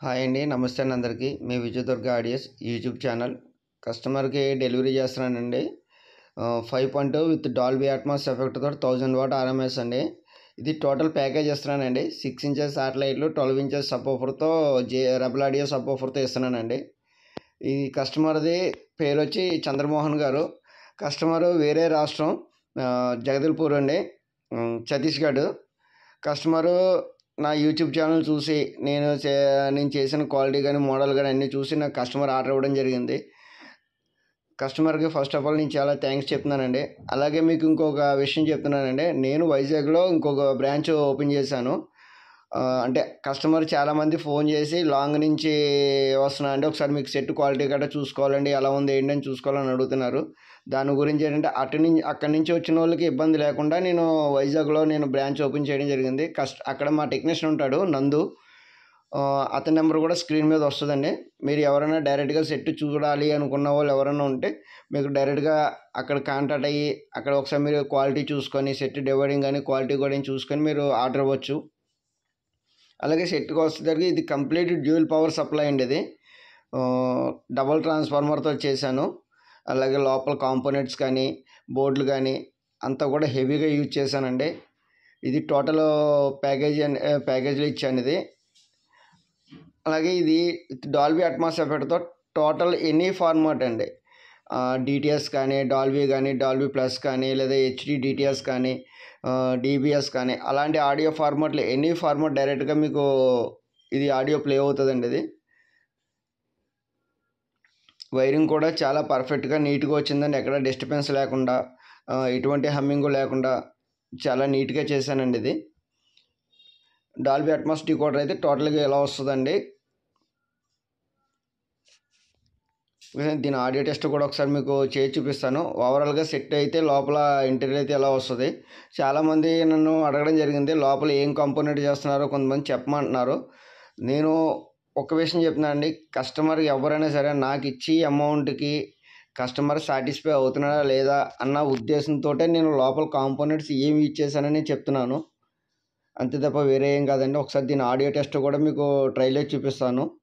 hi అండి నమస్తే అండి అందరికీ మీ విజయదుర్గ ఆడియస్ యూట్యూబ్ ఛానల్ కస్టమర్కి డెలివరీ చేస్తున్నానండి five point with Dolby Atmos effect తోటి థౌజండ్ వాట్ ఆర్ఎంఎస్ అండి ఇది టోటల్ ప్యాకేజ్ ఇస్తున్నానండి సిక్స్ ఇంచెస్ శాటిలైట్లు ట్వెల్వ్ ఇంచెస్ సబ్బోఫర్తో జే రెబల్ ఆడియో సబ్బోఫర్తో ఇస్తున్నానండి ఈ కస్టమర్ది పేరు వచ్చి చంద్రమోహన్ గారు కస్టమరు వేరే రాష్ట్రం ఆ, జగదల్పూర్ అండి ఉమ్, ఛత్తీస్గఢ్ కస్టమరు నా యూట్యూబ్ ఛానల్ చూసి నేను చే నేను చేసిన క్వాలిటీ కానీ మోడల్ కానీ అన్నీ చూసి నాకు కస్టమర్ ఆర్డర్ ఇవ్వడం జరిగింది కస్టమర్కి ఫస్ట్ ఆఫ్ ఆల్ నేను చాలా థ్యాంక్స్ చెప్తున్నానండి అలాగే మీకు ఇంకొక విషయం చెప్తున్నానండి నేను వైజాగ్లో ఇంకొక బ్రాంచ్ ఓపెన్ చేశాను ఆ, అంటే కస్టమర్ చాలామంది ఫోన్ చేసి లాంగ్ నుంచి వస్తున్నా అండి ఒకసారి మీకు సెట్ క్వాలిటీ గట్రా చూసుకోవాలండి ఎలా ఉంది ఏంటని చూసుకోవాలని అడుగుతున్నారు దాని గురించి ఏంటంటే అటు నుంచి అక్కడి నుంచి వచ్చిన వాళ్ళకి ఇబ్బంది లేకుండా నేను వైజాగ్లో నేను బ్రాంచ్ ఓపెన్ చేయడం జరిగింది కస్ట్ అక్కడ మా టెక్నీషియన్ ఉంటాడు నందు ఆ, అతని నెంబర్ కూడా స్క్రీన్ మీద వస్తుందండి మీరు ఎవరైనా డైరెక్ట్గా సెట్ చూడాలి అనుకున్న వాళ్ళు ఎవరైనా ఉంటే మీకు డైరెక్ట్గా అక్కడ కాంటాక్ట్ అయ్యి అక్కడ ఒకసారి మీరు క్వాలిటీ చూసుకొని సెట్ డివైడింగ్ కానీ క్వాలిటీ కూడా చూసుకొని మీరు ఆర్డర్ ఇవ్వచ్చు అలాగే సెట్కి వచ్చేసరికి ఇది కంప్లీట్ డ్యూయల్ పవర్ సప్లై అండి ఇది ఆ, డబల్ ట్రాన్స్ఫార్మర్తో చేశాను అలాగే లోపల కాంపోనెంట్స్ కానీ బోర్డులు కానీ అంతా కూడా హెవీగా యూజ్ చేశానండి ఇది టోటల్ ప్యాకేజ్ అని ప్యాకేజ్లో ఇచ్చాను ఇది అలాగే ఇది డాల్బీ అట్మాస్ ఎఫెక్ట్తో టోటల్ ఎనీ ఫార్మాట్ అండి డిటిఎస్ కానీ డాల్బీ కానీ డాల్బీ ప్లస్ కానీ లేదా హెచ్డి డిటిఎస్ కానీ డిబిఎస్ కానీ అలాంటి ఆడియో ఫార్మాట్లు ఎనీ ఫార్మాట్ డైరెక్ట్గా మీకు ఇది ఆడియో ప్లే అవుతుందండి ఇది వైరింగ్ కూడా చాలా పర్ఫెక్ట్గా నీట్గా వచ్చిందండి ఎక్కడ డిస్టర్బెన్స్ లేకుండా ఆ, ఎటువంటి హమ్మింగ్ లేకుండా చాలా నీట్గా చేశానండి ఇది డాల్బీ అట్మాస్ డీకోడర్ అయితే టోటల్గా ఎలా వస్తుందండి దీని ఆడియో టెస్ట్ కూడా ఒకసారి మీకు చేసి చూపిస్తాను ఓవరాల్గా సెట్ అయితే లోపల ఇంటీరియర్ అయితే ఎలా వస్తుంది చాలామంది నన్ను అడగడం జరిగింది లోపల ఏం కాంపోనెంట్ చేస్తున్నారో కొంతమంది చెప్పమంటున్నారు నేను ఒక విషయం చెప్తున్నాను అండి కస్టమర్ ఎవరైనా సరే నాకు ఇచ్చి అమౌంట్కి కస్టమర్ సాటిస్ఫై అవుతున్నాడా లేదా అన్న ఉద్దేశంతో నేను లోపల కాంపోనెంట్స్ ఏమి ఇచ్చేసానని చెప్తున్నాను అంతే తప్ప వేరే ఏం కాదండి ఒకసారి దీని ఆడియో టెస్ట్ కూడా మీకు ట్రైలర్ చూపిస్తాను